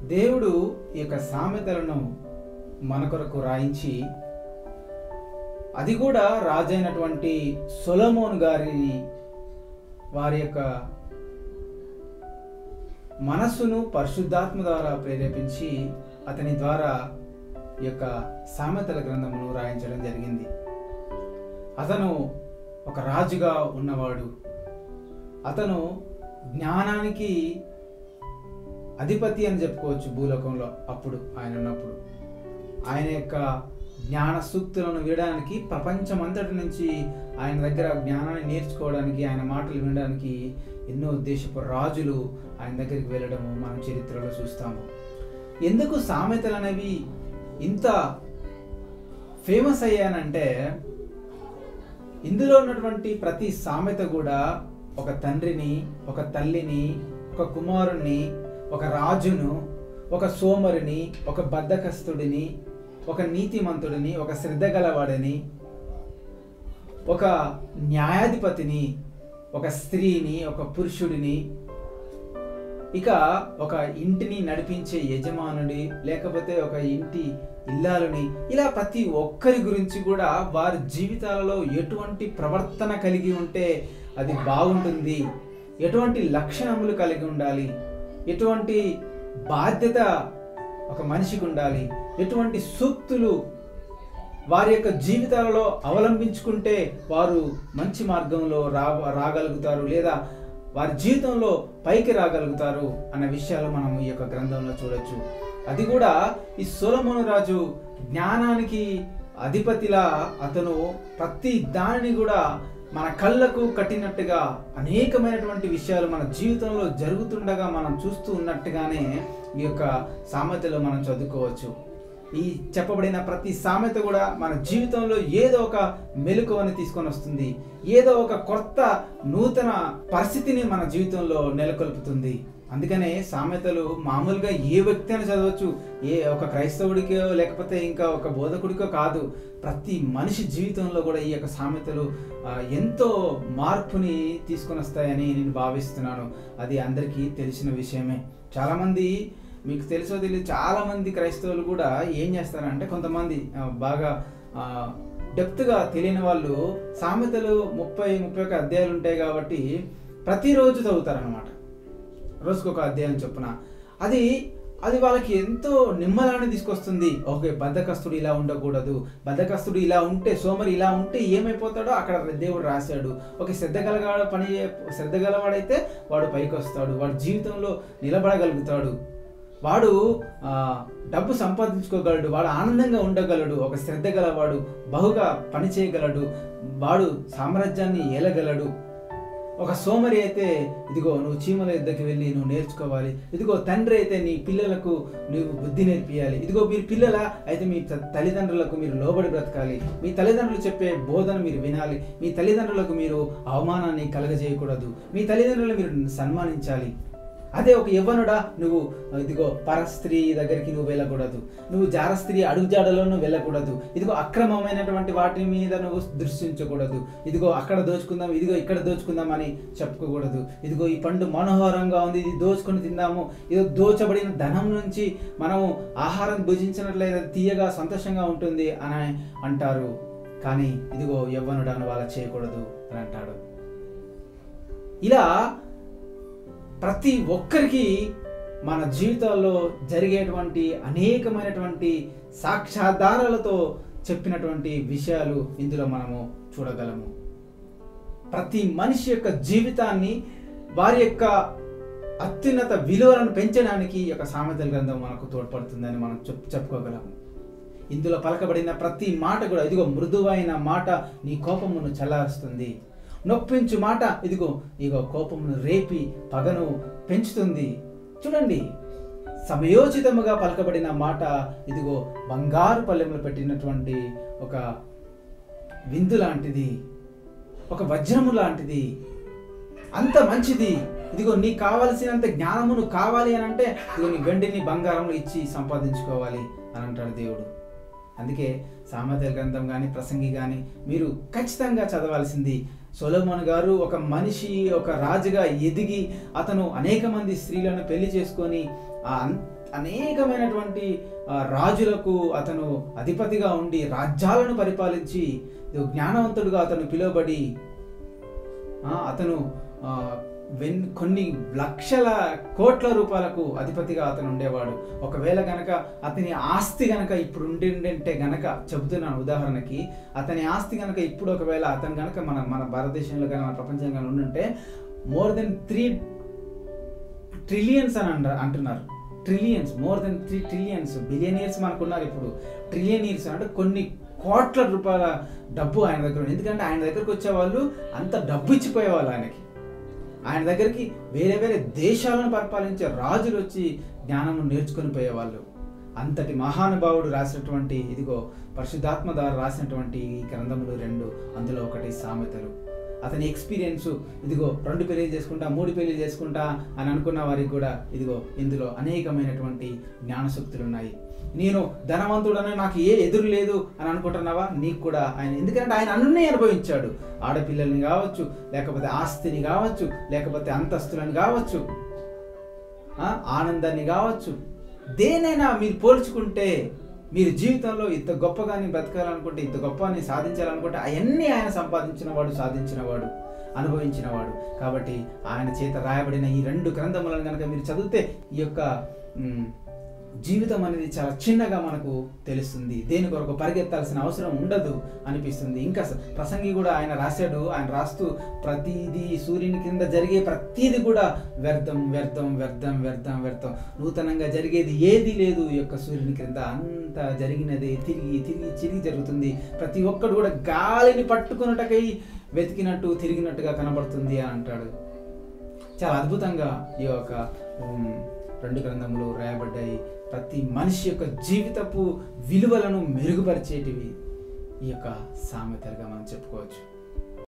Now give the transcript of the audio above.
దేవుడు ఈ యొక్క సామెతలను మన కొరకు రాయించి అది కూడా రాజైనటువంటి సొలమోన్ గారిని వారి యొక్క మనస్సును పరిశుద్ధాత్మ ద్వారా ప్రేరేపించి అతని ద్వారా ఈ యొక్క సామెతల గ్రంథమును రాయించడం జరిగింది అతను ఒక రాజుగా ఉన్నవాడు అతను జ్ఞానానికి అధిపతి అని చెప్పుకోవచ్చు భూలోకంలో అప్పుడు ఆయన ఉన్నప్పుడు ఆయన యొక్క జ్ఞాన సూక్తులను వినడానికి ప్రపంచమంతటి నుంచి ఆయన దగ్గర జ్ఞానాన్ని నేర్చుకోవడానికి ఆయన మాటలు వినడానికి ఎన్నో దేశపు రాజులు ఆయన దగ్గరికి వెళ్ళడము మనం చరిత్రలో చూస్తాము ఎందుకు సామెతలు అనేవి ఇంత ఫేమస్ అయ్యానంటే ఇందులో ఉన్నటువంటి ప్రతి సామెత కూడా ఒక తండ్రిని ఒక తల్లిని ఒక కుమారుణ్ణి ఒక రాజును ఒక సోమరిని ఒక బద్ధకస్తుడిని ఒక నీతిమంతుడిని ఒక శ్రద్ధ గలవాడిని ఒక న్యాయాధిపతిని ఒక స్త్రీని ఒక పురుషుడిని ఇక ఒక ఇంటిని నడిపించే యజమానుడి లేకపోతే ఒక ఇంటి ఇల్లాలని ఇలా ప్రతి ఒక్కరి గురించి కూడా వారి జీవితాలలో ఎటువంటి ప్రవర్తన కలిగి ఉంటే అది బాగుంటుంది ఎటువంటి లక్షణములు కలిగి ఉండాలి ఎటువంటి బాధ్యత ఒక మనిషికి ఉండాలి ఎటువంటి సూక్తులు వారి యొక్క జీవితాలలో అవలంబించుకుంటే వారు మంచి మార్గంలో రా రాగలుగుతారు లేదా వారి జీవితంలో పైకి రాగలుగుతారు అన్న విషయాలు మనం ఈ యొక్క గ్రంథంలో చూడొచ్చు అది కూడా ఈ సోలమోను రాజు జ్ఞానానికి అధిపతిలా అతను ప్రతి దానిని కూడా మన కళ్ళకు కట్టినట్టుగా అనేకమైనటువంటి విషయాలు మన జీవితంలో జరుగుతుండగా మనం చూస్తూ ఉన్నట్టుగానే ఈ యొక్క సామెతలో మనం చదువుకోవచ్చు ఈ చెప్పబడిన ప్రతి సామెత కూడా మన జీవితంలో ఏదో ఒక మెలకువని తీసుకొని వస్తుంది ఏదో ఒక కొత్త నూతన పరిస్థితిని మన జీవితంలో నెలకొల్పుతుంది అందుకనే సామెతలు మామూలుగా ఏ వ్యక్తి అని చదవచ్చు ఏ ఒక క్రైస్తవుడికో లేకపోతే ఇంకా ఒక బోధకుడికో కాదు ప్రతి మనిషి జీవితంలో కూడా ఈ యొక్క సామెతలు ఆ, ఎంతో మార్పుని తీసుకొని వస్తాయని నేను భావిస్తున్నాను అది అందరికీ తెలిసిన విషయమే చాలామంది మీకు తెలుసో తెలియదు చాలా మంది క్రైస్తవులు కూడా ఏం చేస్తారంటే కొంతమంది ఆ, బాగా డెప్త్గా తెలియని వాళ్ళు సామెతలు ముప్పై ముప్పై ఒక అధ్యాయాలు ఉంటాయి కాబట్టి ప్రతిరోజు చదువుతారనమాట రోజుకు ఒక అధ్యాయం చొప్పున అది అది వాళ్ళకి ఎంతో నిమ్మలాన్ని తీసుకొస్తుంది ఓకే బద్ధకస్తుడు ఇలా ఉండకూడదు బద్ధకస్తుడు ఇలా ఉంటే సోమరి ఇలా ఉంటే ఏమైపోతాడో అక్కడ దేవుడు రాశాడు ఒక శ్రద్ధ గలగాడు పని చే- శ్రద్ధ గలవాడైతే వాడు పైకి వస్తాడు వాడు జీవితంలో నిలబడగలుగుతాడు వాడు ఆ, డబ్బు సంపాదించుకోగలడు వాడు ఆనందంగా ఉండగలడు ఒక శ్రద్ధ గలవాడు బహుగా పని చేయగలడు వాడు సామ్రాజ్యాన్ని ఏలగలడు ఒక సోమరి అయితే ఇదిగో నువ్వు చీమల యుద్ధకి వెళ్ళి నువ్వు నేర్చుకోవాలి ఇదిగో తండ్రి అయితే నీ పిల్లలకు నువ్వు బుద్ధి నేర్పియాలి ఇదిగో మీరు పిల్లల అయితే మీ త- తల్లిదండ్రులకు మీరు లోబడి బ్రతకాలి మీ తల్లిదండ్రులు చెప్పే బోధన మీరు వినాలి మీ తల్లిదండ్రులకు మీరు అవమానాన్ని కలగజేయకూడదు మీ తల్లిదండ్రులు మీరు సన్మానించాలి అదే ఒక యవ్వనుడా నువ్వు ఇదిగో పరస్త్రీ దగ్గరికి నువ్వు వెళ్ళకూడదు నువ్వు జారస్త్రీ అడుగుజాడలో నువ్వు వెళ్ళకూడదు ఇదిగో అక్రమమైనటువంటి వాటి మీద నువ్వు దృష్టించకూడదు ఇదిగో అక్కడ దోచుకుందాం ఇదిగో ఇక్కడ దోచుకుందాం అని చెప్పుకోకూడదు ఇదిగో ఈ పండు మనోహరంగా ఉంది ఇది దోచుకొని తిందాము ఇది దోచబడిన ధనం నుంచి మనము ఆహారం భుజించినట్లయితే అది తీయగా సంతోషంగా ఉంటుంది అని అంటారు కానీ ఇదిగో యవ్వనుడాను వాళ్ళ చేయకూడదు అని అంటాడు ఇలా ప్రతి ఒక్కరికి మన జీవితాల్లో జరిగేటువంటి అనేకమైనటువంటి సాక్షాధారాలతో చెప్పినటువంటి విషయాలు ఇందులో మనము చూడగలము ప్రతి మనిషి యొక్క జీవితాన్ని వారి యొక్క అత్యున్నత విలువలను పెంచడానికి ఈ యొక్క సామెతల గ్రంథం మనకు తోడ్పడుతుందని మనం చెప్ చెప్పుకోగలము ఇందులో పలకబడిన ప్రతి మాట కూడా ఇదిగో మృదువైన మాట నీ కోపమును చల్లారుస్తుంది నొప్పించు మాట ఇదిగో ఇగో కోపమును రేపి పగను పెంచుతుంది చూడండి సమయోచితముగా పలకబడిన మాట ఇదిగో బంగారు పల్లెములు పెట్టినటువంటి ఒక విందు లాంటిది ఒక వజ్రము లాంటిది అంత మంచిది ఇదిగో నీకు కావలసినంత జ్ఞానమును కావాలి అని అంటే ఇదిగో నీ వెండిని బంగారములు ఇచ్చి సంపాదించుకోవాలి అని అంటాడు దేవుడు అందుకే సామెతల గ్రంథం కానీ ప్రసంగి కానీ మీరు ఖచ్చితంగా చదవాల్సింది సొలమోన్ గారు ఒక మనిషి ఒక రాజుగా ఎదిగి అతను అనేక మంది స్త్రీలను పెళ్లి చేసుకొని ఆ అన్- అనేకమైనటువంటి ఆ, రాజులకు అతను అధిపతిగా ఉండి రాజ్యాలను పరిపాలించి జ్ఞానవంతుడుగా అతను పిలువబడి ఆ, అతను ఆ, వెన్ కొన్ని లక్షల కోట్ల రూపాయలకు అధిపతిగా అతను ఉండేవాడు ఒకవేళ గనక అతని ఆస్తి గనక ఇప్పుడు ఉండింటే గనక చెబుతున్నాను ఉదాహరణకి అతని ఆస్తి గనక ఇప్పుడు ఒకవేళ అతను గనక మన మన భారతదేశంలో కానీ మన ప్రపంచంలో కానీ ఉండుంటే మోర్ దెన్ త్రీ ట్రిలియన్స్ అని అంట అంటున్నారు trillions more than three trillions billionaires మనకున్నారు ఇప్పుడు ట్రిలియనియర్స్ అంటే కొన్ని కోట్ల రూపాయల డబ్బు ఆయన దగ్గర ఉంది ఎందుకంటే ఆయన దగ్గరకు వచ్చే వాళ్ళు అంత డబ్బు ఇచ్చిపోయేవాళ్ళు ఆయనకి ఆయన దగ్గరికి వేరే వేరే దేశాలను పరిపాలించే రాజులు వచ్చి జ్ఞానము నేర్చుకొని పోయేవాళ్ళు అంతటి మహానుభావుడు రాసినటువంటి ఇదిగో పరిశుద్ధాత్మ ద్వారా రాసినటువంటి ఈ గ్రంథములు రెండు అందులో ఒకటి సామెతలు అతని ఎక్స్పీరియన్స్ ఇదిగో రెండు పెళ్లి చేసుకుంటా మూడు పెళ్లి చేసుకుంటా అని అనుకున్న వారికి కూడా ఇదిగో ఇందులో అనేకమైనటువంటి జ్ఞానశక్తులు ఉన్నాయి నేను ధనవంతుడని నాకు ఏ ఎదురు లేదు అని అనుకుంటున్నావా నీకు కూడా ఆయన ఎందుకంటే ఆయన అన్నీ అనుభవించాడు ఆడపిల్లల్ని కావచ్చు లేకపోతే ఆస్తిని కావచ్చు లేకపోతే అంతస్తులను కావచ్చు ఆ, ఆనందాన్ని కావచ్చు దేనైనా మీరు పోల్చుకుంటే మీరు జీవితంలో ఇంత గొప్పగాని బ్రతకాలనుకుంటే ఇంత గొప్పని సాధించాలనుకుంటే అవన్నీ ఆయన సంపాదించిన వాడు సాధించిన వాడు అనుభవించిన వాడు కాబట్టి ఆయన చేత రాయబడిన ఈ రెండు గ్రంథములను కనుక మీరు చదివితే ఈ యొక్క మ్, జీవితం అనేది చాలా చిన్నగా మనకు తెలుస్తుంది దేని కొరకు పరిగెత్తాల్సిన అవసరం ఉండదు అనిపిస్తుంది ఇంకా స- ప్రసంగి కూడా ఆయన రాశాడు ఆయన రాస్తూ ప్రతిదీ సూర్యుని కింద జరిగే ప్రతిదీ కూడా వ్యర్థం వ్యర్థం వ్యర్థం వ్యర్థం వ్యర్థం నూతనంగా జరిగేది ఏది లేదు ఈ యొక్క సూర్యుని క్రింద అంత జరిగినది తిరిగి తిరిగి తిరిగి జరుగుతుంది ప్రతి ఒక్కడు కూడా గాలిని పట్టుకున్నటకై వెతికినట్టు తిరిగినట్టుగా కనబడుతుంది అని అంటాడు చాలా అద్భుతంగా ఈ యొక్క ఉమ్, రెండు గ్రంథములు రాయబడ్డాయి ప్రతి మనిషి యొక్క జీవితపు విలువలను మెరుగుపరిచేటివి ఈ యొక్క సామెతలుగా మనం చెప్పుకోవచ్చు